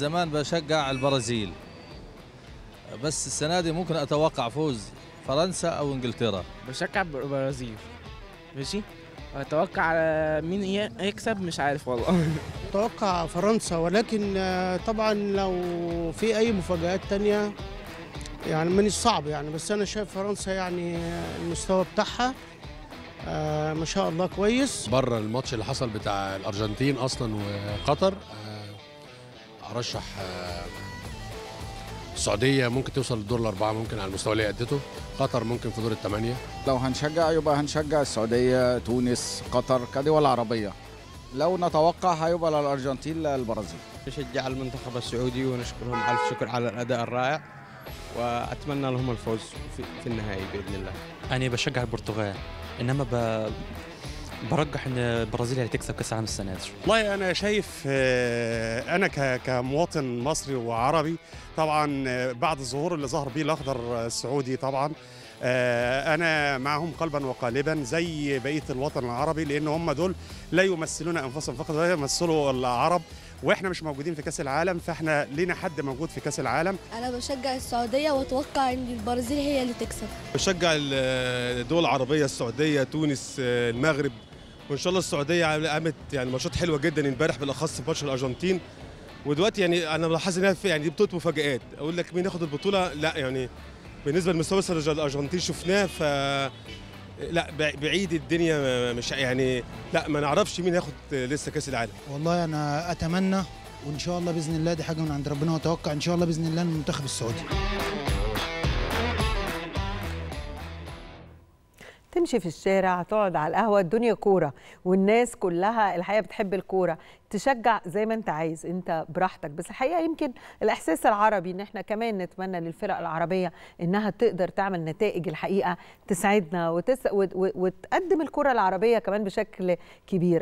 زمان بشجع البرازيل بس السنه دي ممكن اتوقع فوز فرنسا او انجلترا بشجع البرازيل ماشي اتوقع على مين ي- يكسب مش عارف والله اتوقع فرنسا ولكن آه، طبعا لو في اي مفاجآت تانية يعني من الصعب يعني بس انا شايف فرنسا يعني آه، المستوى بتاعها آه، ما شاء الله كويس بره الماتش اللي حصل بتاع الارجنتين اصلا وقطر آه، ارشح آه، السعوديه ممكن توصل للدور الاربعه ممكن على المستوى اللي هي ادته قطر ممكن في دور الثمانيه لو هنشجع يبقى هنشجع السعودية تونس قطر كدول عربية لو نتوقع هيبقى لا الأرجنتين لا البرازيل نشجع المنتخب السعودي ونشكرهم ألف شكر على الأداء الرائع وأتمنى لهم الفوز في, في النهائي بإذن الله أنا بشجع البرتغال إنما ب... برجح إن البرازيل هي اللي تكسب كأس العالم السنة دي والله انا شايف آه، انا ك- كمواطن مصري وعربي طبعا آه، بعد الظهور اللي ظهر بيه الاخضر السعودي طبعا آه، انا معهم قلبا وقالبا زي بقيه الوطن العربي لان هم دول لا يمثلون انفسهم فقط ولا يمثلوا العرب واحنا مش موجودين في كاس العالم فاحنا لينا حد موجود في كاس العالم انا بشجع السعوديه واتوقع ان البرازيل هي اللي تكسب بشجع الدول العربيه السعوديه تونس المغرب وان شاء الله السعوديه قامت يعني ماتشات حلوه جدا امبارح بالاخص في ماتش الارجنتين ودلوقتي يعني انا ملاحظ انها في- يعني دي بطوله مفاجات اقول لك مين ياخد البطوله لا يعني بالنسبه لمستوى الارجنتين شفناه ف لا بع- بعيد الدنيا مش يعني لا ما نعرفش مين هياخد لسه كاس العالم والله انا اتمنى وان شاء الله باذن الله دي حاجه من عند ربنا واتوقع ان شاء الله باذن الله المنتخب السعودي تمشي في الشارع تقعد على القهوة الدنيا كورة والناس كلها الحقيقة بتحب الكورة تشجع زي ما انت عايز انت براحتك بس الحقيقة يمكن الإحساس العربي ان احنا كمان نتمنى للفرق العربية انها تقدر تعمل نتائج الحقيقة تسعدنا وتس... وت... وتقدم الكرة العربية كمان بشكل كبير